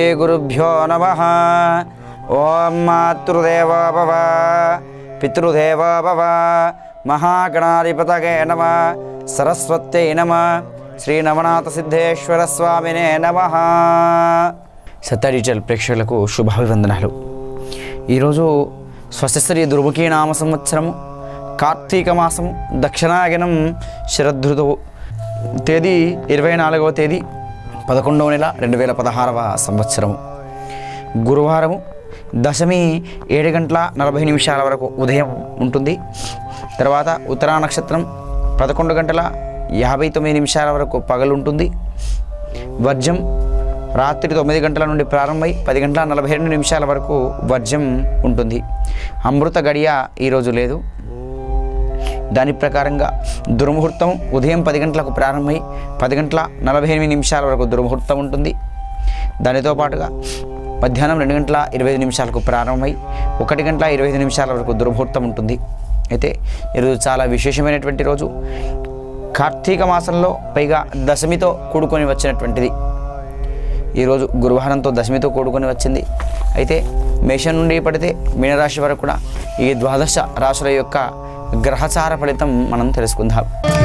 గురుభ్యో నమ ఓం మాతృదేవో భవ పితృదేవో భవ మహాగణాధిపతగే నమ సరస్వత్యై నమ శ్రీ నవనాథ సిద్ధేశ్వర స్వామినే నమ సత్యడిజిటల్ ప్రేక్షకులకు శుభాభివందనాలు ఈరోజు స్వశస్త్రీ దుర్ముఖీ నామ సంవత్సరము కార్తీక మాసం దక్షిణాయనం శరదృతువు తేదీ ఇరవై నాలుగవ తేదీ పదకొండవ నెల రెండు వేల పదహారవ సంవత్సరము గురువారము దశమి ఏడు గంటల నలభై నిమిషాల వరకు ఉదయం ఉంటుంది తర్వాత ఉత్తరా నక్షత్రం పదకొండు గంటల యాభై తొమ్మిది నిమిషాల వరకు పగలు ఉంటుంది వర్జం రాత్రి తొమ్మిది గంటల నుండి ప్రారంభమై పది గంటల నలభై రెండు నిమిషాల వరకు వర్జం ఉంటుంది అమృత గడియ ఈరోజు లేదు దాని ప్రకారంగా దుర్ముహూర్తం ఉదయం పది గంటలకు ప్రారంభమై పది గంటల నలభై ఎనిమిది నిమిషాల వరకు దుర్ముహూర్తం ఉంటుంది దానితో పాటుగా మధ్యాహ్నం రెండు గంటల ఇరవై ఐదు నిమిషాలకు ప్రారంభమై ఒకటి గంటల ఇరవై ఐదు నిమిషాల వరకు దుర్ముహూర్తం ఉంటుంది అయితే ఈరోజు చాలా విశేషమైనటువంటి రోజు కార్తీక మాసంలో పైగా దశమితో కూడుకొని వచ్చినటువంటిది ఈరోజు గురువారంతో దశమితో కూడుకొని వచ్చింది అయితే మేషం నుండి పడితే మీనరాశి వరకు కూడా ఈ ద్వాదశ రాశుల యొక్క గ్రహచార ఫలితం మనం తెలుసుకుందాం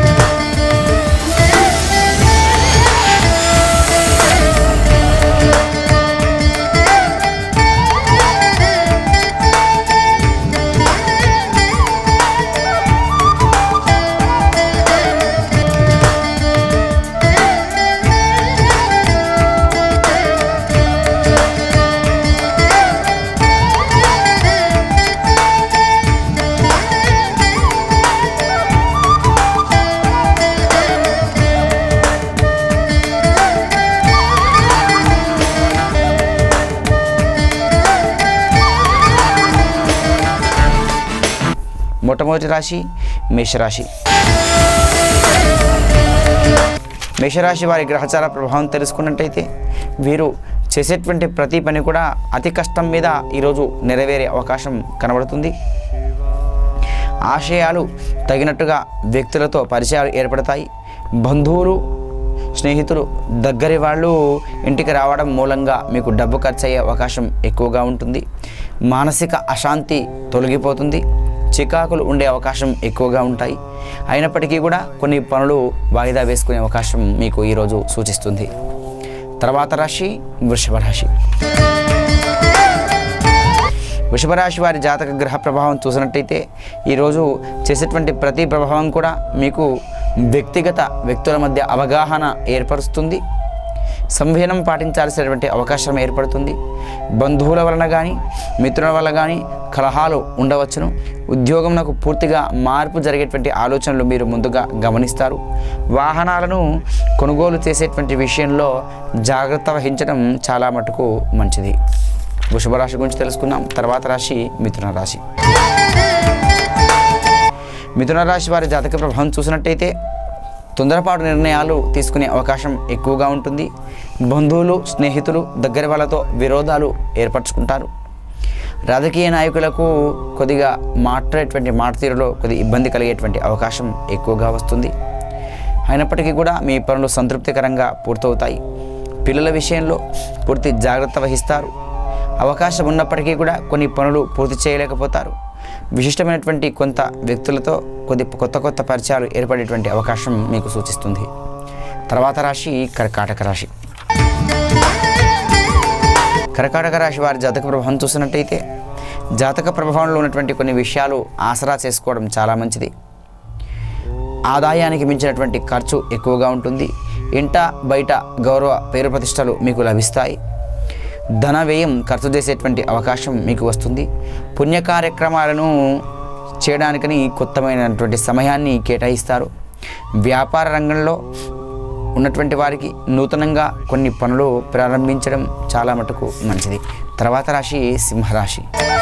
మొట్టమొదటి రాశి మేషరాశి మేషరాశి వారి గ్రహచార ప్రభావం తెలుసుకున్నట్టయితే వీరు చేసేటువంటి ప్రతి పని కూడా అతి కష్టం మీద ఈరోజు నెరవేరే అవకాశం కనబడుతుంది ఆశయాలు తగినట్టుగా వ్యక్తులతో పరిచయాలు ఏర్పడతాయి బంధువులు స్నేహితులు దగ్గరి వాళ్ళు ఇంటికి రావడం మూలంగా మీకు డబ్బు ఖర్చు అయ్యే అవకాశం ఎక్కువగా ఉంటుంది మానసిక అశాంతి తొలగిపోతుంది చికాకులు ఉండే అవకాశం ఎక్కువగా ఉంటాయి అయినప్పటికీ కూడా కొన్ని పనులు వాయిదా వేసుకునే అవకాశం మీకు ఈరోజు సూచిస్తుంది తర్వాత రాశి వృషభ రాశి వృషభ రాశి వారి జాతక గ్రహ ప్రభావం చూసినట్టయితే ఈరోజు చేసేటువంటి ప్రతి ప్రభావం కూడా మీకు వ్యక్తిగత వ్యక్తుల మధ్య అవగాహన ఏర్పరుస్తుంది సంవహనం పాటించాల్సినటువంటి అవకాశం ఏర్పడుతుంది బంధువుల వలన కానీ మిత్రుల వల్ల కానీ కలహాలు ఉండవచ్చును ఉద్యోగంలో పూర్తిగా మార్పు జరిగేటువంటి ఆలోచనలు మీరు ముందుగా గమనిస్తారు వాహనాలను కొనుగోలు చేసేటువంటి విషయంలో జాగ్రత్త వహించడం చాలా మటుకు మంచిది వృషభ రాశి గురించి తెలుసుకుందాం తర్వాత రాశి మిథున రాశి మిథున రాశి వారి జాతక ప్రభావం చూసినట్టయితే తొందరపాటు నిర్ణయాలు తీసుకునే అవకాశం ఎక్కువగా ఉంటుంది బంధువులు స్నేహితులు దగ్గర వాళ్ళతో విరోధాలు ఏర్పరచుకుంటారు రాజకీయ నాయకులకు కొద్దిగా మాట్లాడేటువంటి మాట తీరులో కొద్ది ఇబ్బంది కలిగేటువంటి అవకాశం ఎక్కువగా వస్తుంది అయినప్పటికీ కూడా మీ పనులు సంతృప్తికరంగా పూర్తవుతాయి పిల్లల విషయంలో పూర్తి జాగ్రత్త వహిస్తారు అవకాశం ఉన్నప్పటికీ కూడా కొన్ని పనులు పూర్తి చేయలేకపోతారు విశిష్టమైనటువంటి కొంత వ్యక్తులతో కొద్ది కొత్త కొత్త పరిచయాలు ఏర్పడేటువంటి అవకాశం మీకు సూచిస్తుంది తర్వాత రాశి కర్కాటక రాశి కర్కాటక రాశి వారి జాతక ప్రభావం చూసినట్టయితే జాతక ప్రభావంలో ఉన్నటువంటి కొన్ని విషయాలు ఆసరా చేసుకోవడం చాలా మంచిది ఆదాయానికి మించినటువంటి ఖర్చు ఎక్కువగా ఉంటుంది ఇంట బయట గౌరవ పేరు ప్రతిష్టలు మీకు లభిస్తాయి ధన వ్యయం ఖర్చు చేసేటువంటి అవకాశం మీకు వస్తుంది పుణ్య కార్యక్రమాలను చేయడానికని కొత్తమైనటువంటి సమయాన్ని కేటాయిస్తారు వ్యాపార రంగంలో ఉన్నటువంటి వారికి నూతనంగా కొన్ని పనులు ప్రారంభించడం చాలా మటుకు మంచిది తర్వాత రాశి సింహరాశి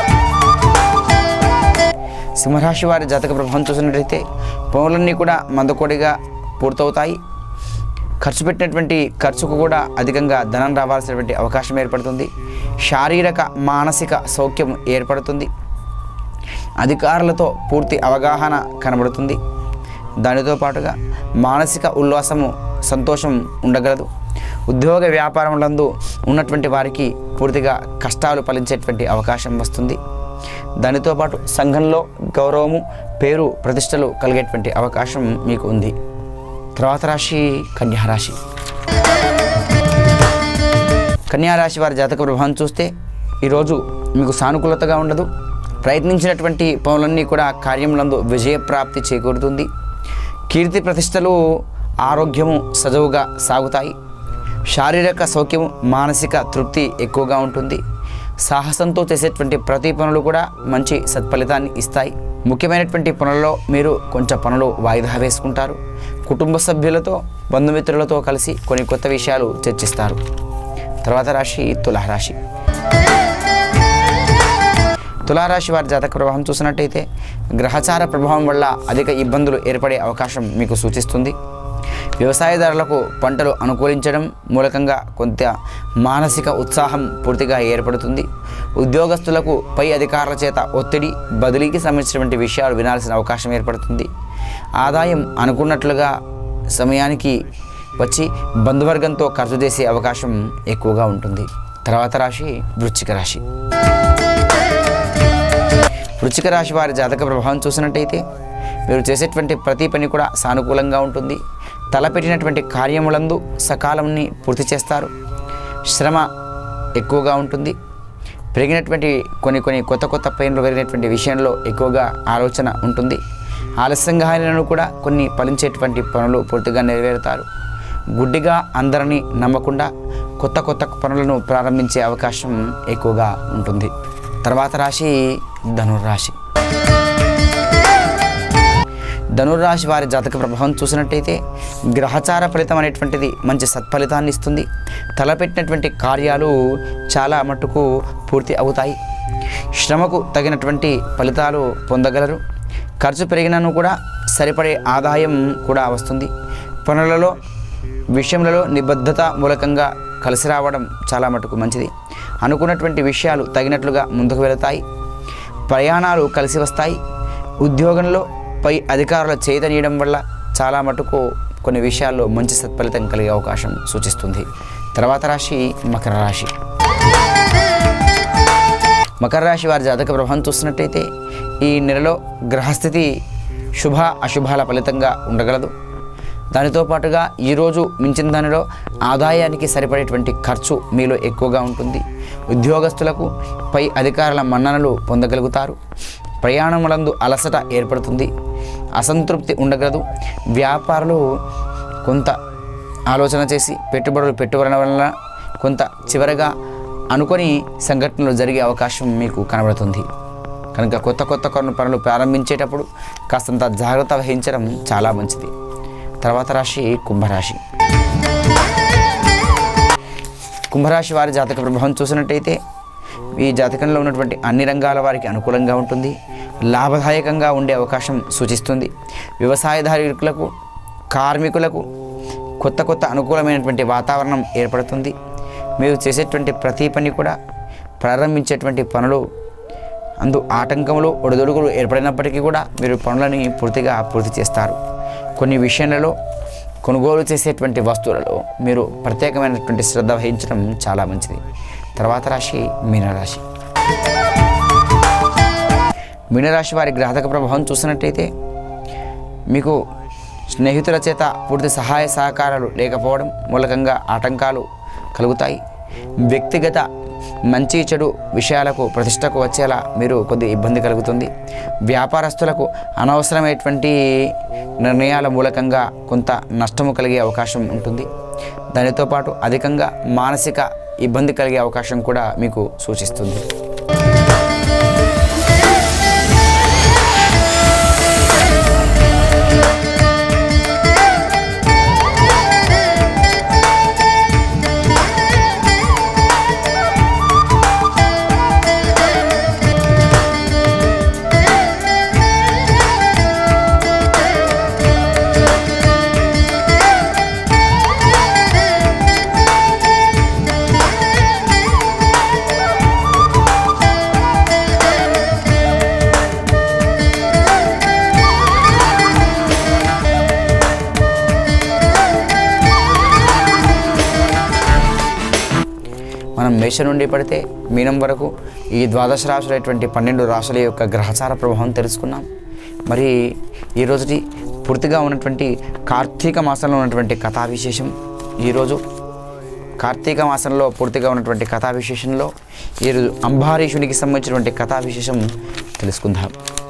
సింహరాశి వారి జాతక ప్రభావం చూసినట్లయితే పనులన్నీ కూడా మందకోడిగా పూర్తవుతాయి ఖర్చు పెట్టినటువంటి ఖర్చుకు కూడా అధికంగా ధనం రావాల్సినటువంటి అవకాశం ఏర్పడుతుంది శారీరక మానసిక సౌఖ్యం ఏర్పడుతుంది అధికారులతో పూర్తి అవగాహన కనబడుతుంది దానితో పాటుగా మానసిక ఉల్లాసము సంతోషం ఉండగలదు ఉద్యోగ వ్యాపారములందు ఉన్నటువంటి వారికి పూర్తిగా కష్టాలు ఫలించేటువంటి అవకాశం వస్తుంది దానితో పాటు సంఘంలో గౌరవము పేరు ప్రతిష్టలు కలిగేటువంటి అవకాశం మీకు ఉంది తర్వాత రాశి కన్యా రాశి కన్యా రాశి వారి జాతక ప్రభావం చూస్తే ఈరోజు మీకు సానుకూలతగా ఉండదు ప్రయత్నించినటువంటి పనులన్నీ కూడా కార్యములందు విజయప్రాప్తి చేకూరుతుంది కీర్తి ప్రతిష్టలు ఆరోగ్యము సజవుగా సాగుతాయి శారీరక సౌఖ్యము మానసిక తృప్తి ఎక్కువగా ఉంటుంది సాహసంతో చేసేటువంటి ప్రతి పనులు కూడా మంచి సత్ఫలితాన్ని ఇస్తాయి ముఖ్యమైనటువంటి పనులలో మీరు కొంచెం పనులు వాయిదా వేసుకుంటారు కుటుంబ సభ్యులతో బంధుమిత్రులతో కలిసి కొన్ని కొత్త విషయాలు చర్చిస్తారు తర్వాత రాశి తులారాశి తులారాశి వారి జాతక ప్రభావం చూసినట్టయితే గ్రహచార ప్రభావం వల్ల అధిక ఇబ్బందులు ఏర్పడే అవకాశం మీకు సూచిస్తుంది వ్యవసాయదారులకు పంటలు అనుకూలించడం మూలకంగా కొంత మానసిక ఉత్సాహం పూర్తిగా ఏర్పడుతుంది ఉద్యోగస్తులకు పై అధికారుల చేత ఒత్తిడి బదిలీకి సంబంధించినటువంటి విషయాలు వినాల్సిన అవకాశం ఏర్పడుతుంది ఆదాయం అనుకున్నట్లుగా సమయానికి వచ్చి బంధువర్గంతో ఖర్చు చేసే అవకాశం ఎక్కువగా ఉంటుంది తర్వాత రాశి వృశ్చిక రాశి వృశ్చిక రాశి వారి జాతక ప్రభావం చూసినట్టయితే మీరు చేసేటువంటి ప్రతి పని కూడా సానుకూలంగా ఉంటుంది తలపెట్టినటువంటి కార్యములందు సకాలంని పూర్తి చేస్తారు శ్రమ ఎక్కువగా ఉంటుంది పెరిగినటువంటి కొన్ని కొన్ని కొత్త కొత్త పైన్లు పెరిగినటువంటి విషయంలో ఎక్కువగా ఆలోచన ఉంటుంది ఆలస్యంగా అయినను కూడా కొన్ని ఫలించేటువంటి పనులు పూర్తిగా నెరవేరుతారు గుడ్డిగా అందరినీ నమ్మకుండా కొత్త కొత్త పనులను ప్రారంభించే అవకాశం ఎక్కువగా ఉంటుంది తర్వాత రాశి ధనుర్రాశి ధనుర్రాశి వారి జాతక ప్రభావం చూసినట్టయితే గ్రహచార ఫలితం అనేటువంటిది మంచి సత్ఫలితాన్ని ఇస్తుంది తలపెట్టినటువంటి కార్యాలు చాలా మట్టుకు పూర్తి అవుతాయి శ్రమకు తగినటువంటి ఫలితాలు పొందగలరు ఖర్చు పెరిగినను కూడా సరిపడే ఆదాయం కూడా వస్తుంది పనులలో విషయంలో నిబద్ధత మూలకంగా కలిసి రావడం చాలా మటుకు మంచిది అనుకున్నటువంటి విషయాలు తగినట్లుగా ముందుకు వెళతాయి ప్రయాణాలు కలిసి వస్తాయి ఉద్యోగంలో పై అధికారుల చైతన్యడం వల్ల చాలా మటుకు కొన్ని విషయాల్లో మంచి సత్ఫలితం కలిగే అవకాశం సూచిస్తుంది తర్వాత రాశి మకర రాశి మకర రాశి వారి జాతక ప్రభావం చూస్తున్నట్టయితే ఈ నెలలో గ్రహస్థితి శుభ అశుభాల ఫలితంగా ఉండగలదు దానితో పాటుగా ఈరోజు మించిన దానిలో ఆదాయానికి సరిపడేటువంటి ఖర్చు మీలో ఎక్కువగా ఉంటుంది ఉద్యోగస్తులకు పై అధికారుల మన్ననలు పొందగలుగుతారు ప్రయాణములందు అలసట ఏర్పడుతుంది అసంతృప్తి ఉండగలదు వ్యాపారులు కొంత ఆలోచన చేసి పెట్టుబడులు పెట్టుబడి వలన కొంత చివరగా అనుకొని సంఘటనలు జరిగే అవకాశం మీకు కనబడుతుంది కనుక కొత్త కొత్త కొన్ని పనులు ప్రారంభించేటప్పుడు కాస్తంత జాగ్రత్త వహించడం చాలా మంచిది తర్వాత రాశి కుంభరాశి కుంభరాశి వారి జాతక ప్రభావం చూసినట్టయితే ఈ జాతకంలో ఉన్నటువంటి అన్ని రంగాల వారికి అనుకూలంగా ఉంటుంది లాభదాయకంగా ఉండే అవకాశం సూచిస్తుంది వ్యవసాయదారులకు కార్మికులకు కొత్త కొత్త అనుకూలమైనటువంటి వాతావరణం ఏర్పడుతుంది మీరు చేసేటువంటి ప్రతి పని కూడా ప్రారంభించేటువంటి పనులు అందు ఆటంకములు ఒడిదొడుగులు ఏర్పడినప్పటికీ కూడా మీరు పనులని పూర్తిగా పూర్తి చేస్తారు కొన్ని విషయాలలో కొనుగోలు చేసేటువంటి వస్తువులలో మీరు ప్రత్యేకమైనటువంటి శ్రద్ధ వహించడం చాలా మంచిది తర్వాత రాశి మీనరాశి మీనరాశి వారి గ్రాహక ప్రభావం చూసినట్టయితే మీకు స్నేహితుల చేత పూర్తి సహాయ సహకారాలు లేకపోవడం మూలకంగా ఆటంకాలు కలుగుతాయి వ్యక్తిగత మంచి చెడు విషయాలకు ప్రతిష్టకు వచ్చేలా మీరు కొద్ది ఇబ్బంది కలుగుతుంది వ్యాపారస్తులకు అనవసరమైనటువంటి నిర్ణయాల మూలకంగా కొంత నష్టము కలిగే అవకాశం ఉంటుంది దానితో పాటు అధికంగా మానసిక ఇబ్బంది కలిగే అవకాశం కూడా మీకు సూచిస్తుంది మేషం నుండి పడితే మీనం వరకు ఈ ద్వాదశ రాశులైనటువంటి పన్నెండు రాశుల యొక్క గ్రహచార ప్రభావం తెలుసుకున్నాం మరి ఈ రోజుటి పూర్తిగా ఉన్నటువంటి కార్తీక మాసంలో ఉన్నటువంటి కథా విశేషం ఈరోజు కార్తీక మాసంలో పూర్తిగా ఉన్నటువంటి కథా విశేషంలో ఈరోజు అంబారీషునికి సంబంధించినటువంటి కథా విశేషం తెలుసుకుందాం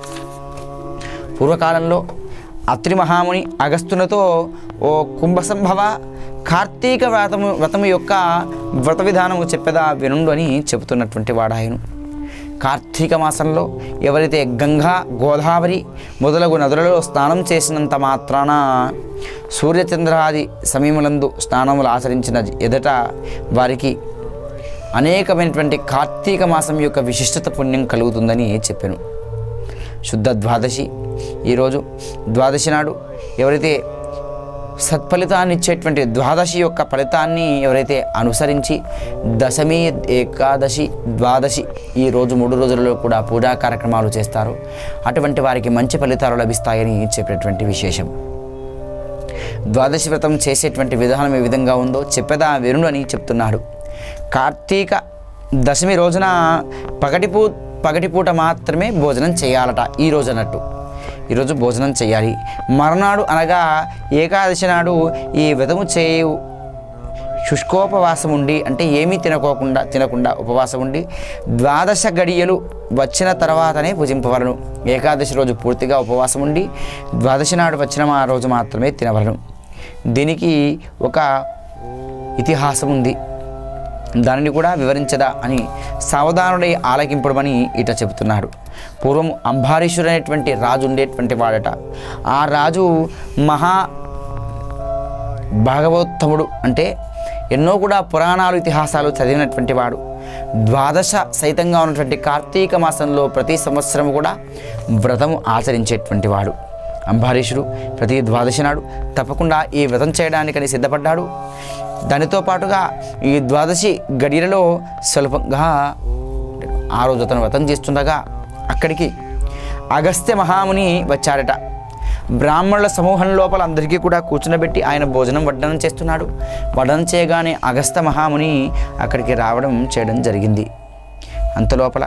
పూర్వకాలంలో అత్రి మహాముని అగస్తునితో ఓ కుంభసంభవ కార్తీక వ్రతము వ్రతము యొక్క వ్రత విధానము చెప్పేదా వినుండు అని చెబుతున్నటువంటి వాడాయను కార్తీక మాసంలో ఎవరైతే గంగా గోదావరి మొదలగు నదులలో స్నానం చేసినంత మాత్రాన సూర్యచంద్రాది సమయములందు స్నానములు ఆచరించిన ఎదట వారికి అనేకమైనటువంటి కార్తీక మాసం యొక్క విశిష్టత పుణ్యం కలుగుతుందని చెప్పాను శుద్ధ ద్వాదశి ఈరోజు ద్వాదశి నాడు ఎవరైతే సత్ఫలితాన్ని ఇచ్చేటువంటి ద్వాదశి యొక్క ఫలితాన్ని ఎవరైతే అనుసరించి దశమి ఏకాదశి ద్వాదశి ఈ రోజు మూడు రోజులలో కూడా పూజా కార్యక్రమాలు చేస్తారో అటువంటి వారికి మంచి ఫలితాలు లభిస్తాయని చెప్పేటువంటి విశేషం ద్వాదశి వ్రతం చేసేటువంటి విధానం ఏ విధంగా ఉందో చెప్పేదా వినుడు అని చెప్తున్నాడు కార్తీక దశమి రోజున పగటిపూ పగటిపూట మాత్రమే భోజనం చేయాలట ఈ రోజు అన్నట్టు ఈరోజు భోజనం చేయాలి మరునాడు అనగా ఏకాదశి నాడు ఈ వ్రతము చేయు శుష్కోపవాసం ఉండి అంటే ఏమీ తినకోకుండా తినకుండా ఉపవాసం ఉండి ద్వాదశ గడియలు వచ్చిన తర్వాతనే భుజింపవలను ఏకాదశి రోజు పూర్తిగా ఉపవాసం ఉండి ద్వాదశి నాడు వచ్చిన ఆ రోజు మాత్రమే తినవలను దీనికి ఒక ఇతిహాసం ఉంది దానిని కూడా వివరించదా అని సావధానుడై ఆలకింపడమని ఇట చెబుతున్నాడు పూర్వం అంబారీషుడు అనేటువంటి రాజు ఉండేటువంటి వాడట ఆ రాజు మహా భాగవోత్తముడు అంటే ఎన్నో కూడా పురాణాలు ఇతిహాసాలు చదివినటువంటి వాడు ద్వాదశ సైతంగా ఉన్నటువంటి కార్తీక మాసంలో ప్రతి సంవత్సరం కూడా వ్రతము ఆచరించేటువంటి వాడు అంబారీషుడు ప్రతి ద్వాదశి నాడు తప్పకుండా ఈ వ్రతం చేయడానికని సిద్ధపడ్డాడు దానితో పాటుగా ఈ ద్వాదశి గడియలలో స్వల్పంగా ఆ రోజు అతను వ్రతం చేస్తుండగా అక్కడికి అగస్త్య మహాముని వచ్చారట బ్రాహ్మణుల సమూహం లోపల అందరికీ కూడా కూర్చునబెట్టి ఆయన భోజనం వడ్డనం చేస్తున్నాడు వడ్డనం చేయగానే అగస్త్య మహాముని అక్కడికి రావడం చేయడం జరిగింది అంతలోపల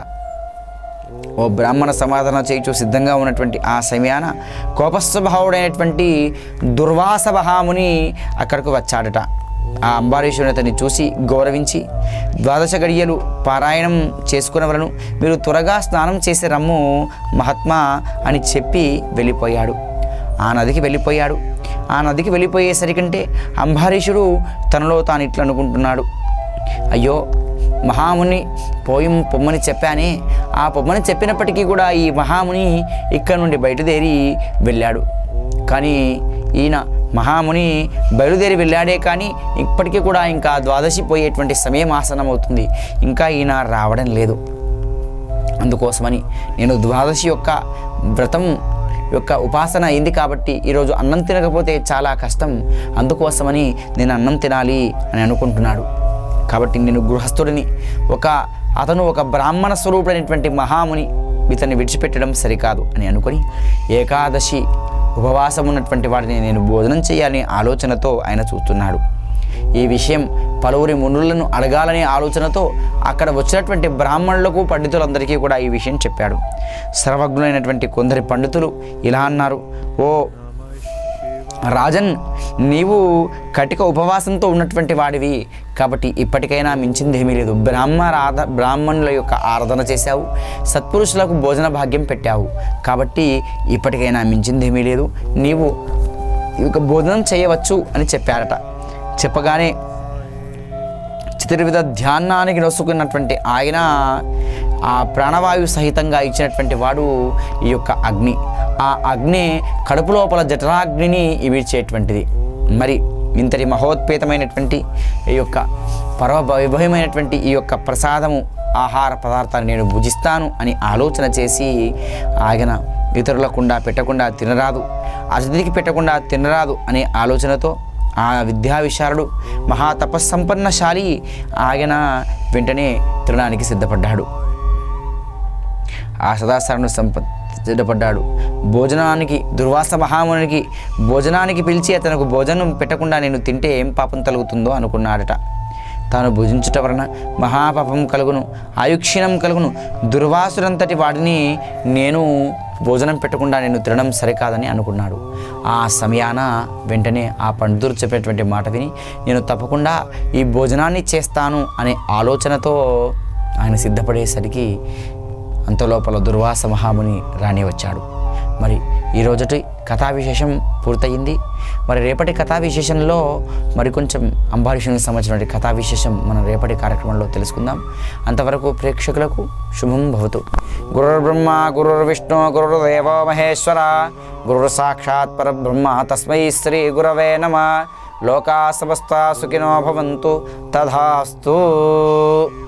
ఓ బ్రాహ్మణ సమాధానం చేయించు సిద్ధంగా ఉన్నటువంటి ఆ సమయాన కోపస్వభావుడైనటువంటి దుర్వాస మహాముని అక్కడికి వచ్చాడట ఆ అంబారీషుని అతన్ని చూసి గౌరవించి ద్వాదశ గడియలు పారాయణం చేసుకున్నవలను మీరు త్వరగా స్నానం చేసి రమ్ము మహాత్మా అని చెప్పి వెళ్ళిపోయాడు ఆ నదికి వెళ్ళిపోయాడు ఆ నదికి వెళ్ళిపోయేసరికంటే అంబారీషుడు తనలో తాను ఇట్లా అనుకుంటున్నాడు అయ్యో మహాముని పోయి పొమ్మని చెప్పానే ఆ పొమ్మని చెప్పినప్పటికీ కూడా ఈ మహాముని ఇక్కడ నుండి బయలుదేరి వెళ్ళాడు కానీ ఈయన మహాముని బయలుదేరి వెళ్ళాడే కానీ ఇప్పటికీ కూడా ఇంకా ద్వాదశి పోయేటువంటి సమయం ఆసనం అవుతుంది ఇంకా ఈయన రావడం లేదు అందుకోసమని నేను ద్వాదశి యొక్క వ్రతం యొక్క ఉపాసన అయింది కాబట్టి ఈరోజు అన్నం తినకపోతే చాలా కష్టం అందుకోసమని నేను అన్నం తినాలి అని అనుకుంటున్నాడు కాబట్టి నేను గృహస్థుడిని ఒక అతను ఒక బ్రాహ్మణ స్వరూపుడైనటువంటి మహాముని ఇతన్ని విడిచిపెట్టడం సరికాదు అని అనుకొని ఏకాదశి ఉపవాసం ఉన్నటువంటి వాడిని నేను భోజనం చేయాలనే ఆలోచనతో ఆయన చూస్తున్నాడు ఈ విషయం పలువురి మునులను అడగాలనే ఆలోచనతో అక్కడ వచ్చినటువంటి బ్రాహ్మణులకు పండితులందరికీ కూడా ఈ విషయం చెప్పాడు సర్వజ్ఞులైనటువంటి కొందరి పండితులు ఇలా అన్నారు ఓ రాజన్ నీవు కటిక ఉపవాసంతో ఉన్నటువంటి వాడివి కాబట్టి ఇప్పటికైనా మించింది ఏమీ లేదు బ్రాహ్మణ బ్రాహ్మణుల యొక్క ఆరాధన చేశావు సత్పురుషులకు భోజన భాగ్యం పెట్టావు కాబట్టి ఇప్పటికైనా మించింది ఏమీ లేదు నీవు ఇక భోజనం చేయవచ్చు అని చెప్పారట చెప్పగానే చతుర్విధ ధ్యానానికి నొసుకున్నటువంటి ఆయన ఆ ప్రాణవాయు సహితంగా ఇచ్చినటువంటి వాడు ఈ యొక్క అగ్ని ఆ అగ్ని కడుపు లోపల జఠరాగ్నిని ఇవిడ్చేటువంటిది మరి ఇంతటి మహోత్పేతమైనటువంటి ఈ యొక్క పర్వ వైభవమైనటువంటి ఈ యొక్క ప్రసాదము ఆహార పదార్థాన్ని నేను భుజిస్తాను అని ఆలోచన చేసి ఆయన ఇతరులకుండా పెట్టకుండా తినరాదు అతిథికి పెట్టకుండా తినరాదు అనే ఆలోచనతో ఆ విద్యా విశారుడు మహా తపస్సంపన్నశాలి ఆయన వెంటనే తినడానికి సిద్ధపడ్డాడు ఆ సదాచారుడు సంప సిద్ధపడ్డాడు భోజనానికి దుర్వాస మహామునికి భోజనానికి పిలిచి అతనికి భోజనం పెట్టకుండా నేను తింటే ఏం పాపం తలుగుతుందో అనుకున్నాడట తాను భుజించుట వలన మహాపాపం కలుగును ఆయుక్షీణం కలుగును దుర్వాసులంతటి వాడిని నేను భోజనం పెట్టకుండా నేను తినడం సరికాదని అనుకున్నాడు ఆ సమయాన వెంటనే ఆ పండితుడు చెప్పేటువంటి మాట విని నేను తప్పకుండా ఈ భోజనాన్ని చేస్తాను అనే ఆలోచనతో ఆయన సిద్ధపడేసరికి అంతలోపల దుర్వాస మహాముని రాని వచ్చాడు మరి ఈ రోజుటి కథా విశేషం పూర్తయింది మరి రేపటి కథా విశేషంలో మరి కొంచెం అంబారీషునికి సంబంధించినటువంటి కథా విశేషం మనం రేపటి కార్యక్రమంలో తెలుసుకుందాం అంతవరకు ప్రేక్షకులకు శుభం భవతు గురుర్బ్రహ్మ గురుర్విష్ణు గురుర్దేవో మహేశ్వర గురుర్ సాక్షాత్ పరబ్రహ్మ తస్మై శ్రీ గురవే నమ లోకా సమస్త సుఖినో భవంతు తథాస్తు